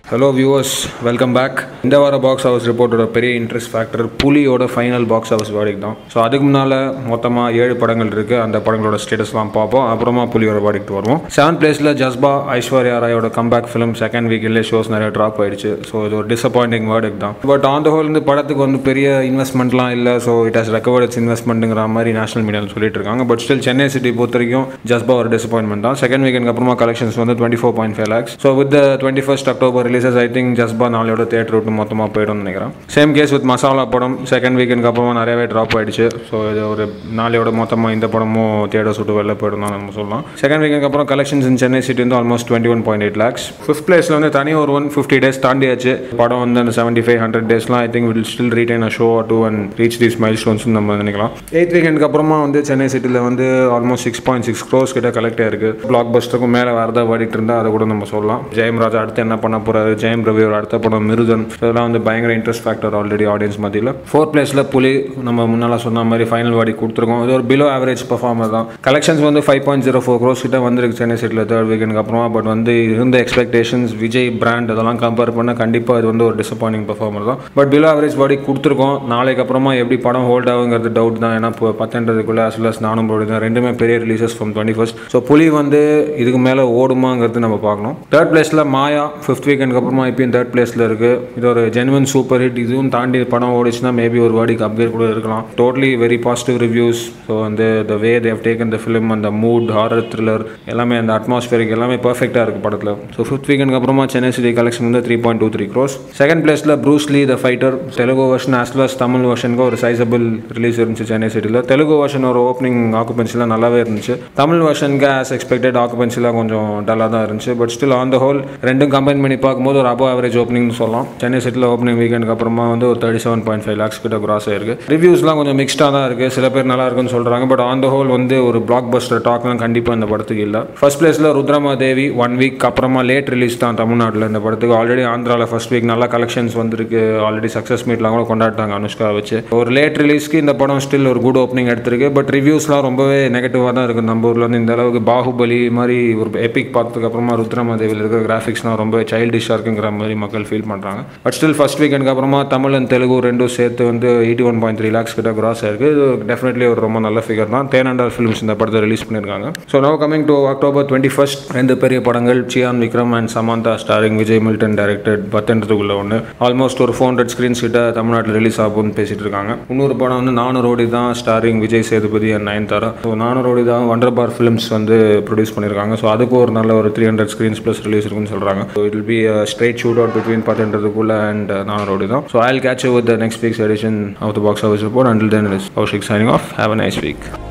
hello viewers welcome back இந்த வார box house ரிப்போர்ட்டோட பெரிய இன்ட்ரெஸ்ட் ஃபேக்டர் புலியோட ஃபைனல் பாக்ஸ் ஹவுஸ் வேர்டிக் தான் ஸோ அதுக்கு முன்னால் மொத்தமாக ஏழு படங்கள் இருக்குது அந்த படங்களோட ஸ்டேட்டஸ்லாம் பார்ப்போம் அப்புறமா புலியோட வேர்டிக் வருவோம் செவன் பிளேஸில் ஜஸ்பா ஐஸ்வர்யா ராயோட கம்பேக் ஃபிலிம் செகண்ட் வீக்கில் ஷோஸ் நிறைய ட்ராப் ஆயிடுச்சு ஸோ இது ஒரு டிசப்பாயிண்டிங் வேர்டிக் தான் பட் ஆன் த ஹோல் இந்த படத்துக்கு வந்து பெரிய இன்வெஸ்ட்மெண்ட்லாம் இல்லை so it has recovered its இன்வெஸ்ட்மெண்ட்டுங்கிற மாதிரி நேஷனல் மீடியாவில் சொல்லிட்டு இருக்காங்க பட் ஸ்டில் சென்னை சிட்டி பொறுத்த வரைக்கும் ஜஸ்பா ஒரு டிசப்பாயின்மெண்ட் தான் செகண்ட் வீக்கெண்ட் அப்புறமா கலெக்ஷன்ஸ் வந்து twenty four point five lakhs so with twenty first October releases I think Jazbaa நாளையோட தேட்டர் விட்டு மொத்தமாக போயிடும்னு நினைக்கிறேன் சேம் கேஸ் வித் மசாலா படம் செகண்ட் வீக்கெண்ட் அப்புறமா நிறையவே ட்ராப் ஆயிடுச்சு ஸோ இது ஒரு நாளையோட மொத்தமாக இந்த படமும் தேட்டர் சுட்டு வெளில போயிடும் தான் நம்ம சொல்லலாம் செகண்ட் வீக்கெண்ட் அப்புறம் கலெக்ஷன்ஸ் இன் சென்னை சிட்டி வந்து almost twenty one point eight lakhs fifth பிளேஸில் வந்து தனி ஒரு ஒன் ஃபிஃப்டி டேஸ் தாண்டியாச்சு படம் வந்து அந்த செவன்ட்டி ஃபைவ் ஹண்ட்ரட் டேஸ்லாம் I think will still retain a show two and reach these milestones நம்ம நினைக்கலாம் எயித் வீக்கெண்டுக்கு அப்புறமா வந்து சென்னை சிட்டியில் வந்து almost six point six crores கிட்ட கலெக்ட் ஆயிருக்கு பிளாக் பஸ்டருக்கும் மேலே வேறு ஏதாவது வேடிட்டு இருந்தால் அதை கூட நம்ம சொல்லலாம் ஜெயம் ராஜா அடுத்து என்ன பண்ண போறாரு ஜெயம் ரவியோட அடுத்த படம் மிருதன் இதெல்லாம் வந்து பயங்கர இன்ட்ரெஸ்ட் ஃபேக்டர் ஆல்ரெடி ஆடியன்ஸ் மத்தியில் ஃபோர்த் பிளேஸில் புலி நம்ம முன்னால் சொன்ன மாதிரி ஃபைனல் வாடி கொடுத்துருக்கோம் இது ஒரு பிலோ ஆவரேஜ் பர்ஃபார்மர் தான் கலெக்ஷன்ஸ் வந்து five point zero four crores கிட்ட வந்திருக்கு சென்னை சிட்டியில் தேர்ட் வீக்கெண்டுக்கு அப்புறமா பட் வந்து இருந்த எக்ஸ்பெக்டேஷன்ஸ் விஜய் பிராண்ட் அதெல்லாம் கம்பேர் பண்ண கண்டிப்பாக இது வந்து ஒரு டிசப்பாயிண்டிங் பர்ஃபார்மர் தான் பட் பிலோ ஆவரேஜ் பாடி கொடுத்துருக்கோம் நாளைக்கு அப்புறமா எப்படி படம் ஹோல்ட் ஆகுங்கிறது டவுட் தான் ஏன்னா இப்போ பத்தன்றதுக்குள்ளே அஸ் வெல் அஸ் நானும் போடு தான் ரெண்டுமே பெரிய releases from twenty first so Puli வந்து இதுக்கு மேலே ஓடுமாங்கிறது நம்ம பார்க்கணும் தேர்ட் பிளேஸில் மாயா ஃபிஃப்த் வீக்கெண்டுக்கு அப்புறமா இப்பயும் தேர்ட் பிளேஸில் இருக்குது இது ஒரு ஜென்வன் சூப்பர் ஹிட் இதுவும் தாண்டி படம் ஓடிச்சுன்னா மேபி ஒரு வாடிக்கு அப்கிரேட் கூட இருக்கலாம் totally very positive reviews so வந்து the way Dev taken the film அந்த மூட் ஹாரர் த்ரில்லர் எல்லாமே அந்த அட்மாஸ்பியரிக் எல்லாமே பர்ஃபெக்டாக இருக்குது படத்தில் ஸோ ஃபிஃப்த் வீக்கெண்டுக்கு அப்புறமா சென்னை சிட்டி கலெக்ஷன் வந்து three point two three crores second பிளேஸில் Bruce Lee the fighter Telugu version as well Tamil வெர்ஷனுக்கு ஒரு சைசபிள் ரிலீஸ் இருந்துச்சு சென்னை சிட்டியில் தெலுங்கு வெர்ஷன் ஒரு ஓப்பனிங் ஆக்குபென்சிலாம் நல்லாவே இருந்துச்சு தமிழ் வெர்ஷனுக்கு ஆஸ் எக்ஸ்பெக்டட் ஆக்குபென்சிலாம் கொஞ்சம் டல்லாக தான் இருந்துச்சு but still on the whole ரெண்டும் கம்பைன் பண்ணி பார்க்கும்போது ஒரு அபோ ஆவரேஜ் ஓப்பனிங்னு சொல்லலாம் சென்னை சிட்டியில் ஓப்பனிங் வீக்கெண்டுக்கு அப்புறமா வந்து ஒரு thirty seven point five lakhs கிட்ட கிராஸ் ஆயிருக்கு ரிவ்யூஸ்லாம் கொஞ்சம் மிக்ஸ்டாக தான் இருக்குது சில பேர் நல்லா இருக்குன்னு சொல்கிறாங்க பட் ஆன் த ஹோல் வந்து ஒரு பிளாக் பஸ்டர் டாக்லாம் கண்டிப்பாக இந்த படத்துக்கு இல்லை ஃபர்ஸ்ட் பிளேஸில் ருத்ரமா தேவி ஒன் வீக் அப்புறமா லேட் ரிலீஸ் தான் தமிழ்நாட்டில் இந்த படத்துக்கு ஆல்ரெடி ஆந்திராவில் ஃபர்ஸ்ட் வீக் நல்லா கலெக்ஷன்ஸ் வந்திருக்கு ஆல்ரெடி சக்ஸஸ் மீட்லாம் கூட கொண்டாடிட்டாங்க அனுஷ்கா வச்சு ஒரு லேட் ரிலீஸ்க்கு இந்த படம் ஸ்டில் ஒரு குட் ஓப்பனிங் எடுத்திருக்கு பட் ரிவ்யூஸ்லாம் ரொம்பவே நெகட்டிவாக தான் இருக்குது நம்ம ஊரில் வந்து இந்த அளவுக்கு பாகுபலி மாதிரி ஒரு எபிக் பார்த்ததுக்கு அப்புறமா ருத்ரமா தேவியில் இருக்கிற கிராஃபிக்ஸ்லாம் ரொம்ப சைல்டிஷாக இருக்குங்கிற மாதிரி மக்கள் ஃபீல் பண்ணுறாங்க பட் ஸ்டில் ஃபர்ஸ்ட் வீக்கெண்டுக்கு அப்புறமா தமிழ் அண்ட் தெலுங்கு ரெண்டும் சேர்த்து வந்து eighty one point three lakhs கிட்ட கிராஸ் ஆயிருக்கு இது டெஃபினெட்லி ஒரு ரொம்ப நல்ல ஃபிகர் தான் தேனாண்டார் ஃபிலிம்ஸ் இந்த படத்தை ரிலீஸ் பண்ணியிருக்காங்க so now coming to October twenty first ரெண்டு பெரிய படங்கள் Chiyaan Vikram and Samantha starring Vijay Milton directed Paththu Enradhukulla ஒன்று ஆல்மோஸ்ட் ஒரு ஃபோர் ஹண்ட்ரட் ஸ்க்ரீன்ஸ் கிட்ட தமிழ்நாட்டில் ரிலீஸ் ஆகும்னு பேசிட்டு இருக்காங்க இன்னொரு படம் வந்து நானூறு ஓடி தான் starring Vijay Sethupathi and Nayanthara so நானூறு ஓடி தான் வண்டர் பார் ஃபிலிம்ஸ் வந்து ப்ரொடியூஸ் பண்ணியிருக்காங்க ஸோ அதுக்கு ஒரு நல்ல ஒரு three hundred screens plus release இருக்குன்னு சொல்கிறாங்க so it will be straight shoot out between Paththu Enradhukulla and நானூறு ஓடி தான் so I catch with the next weeks edition of the box office report until then is Kaushik signing off have a nice week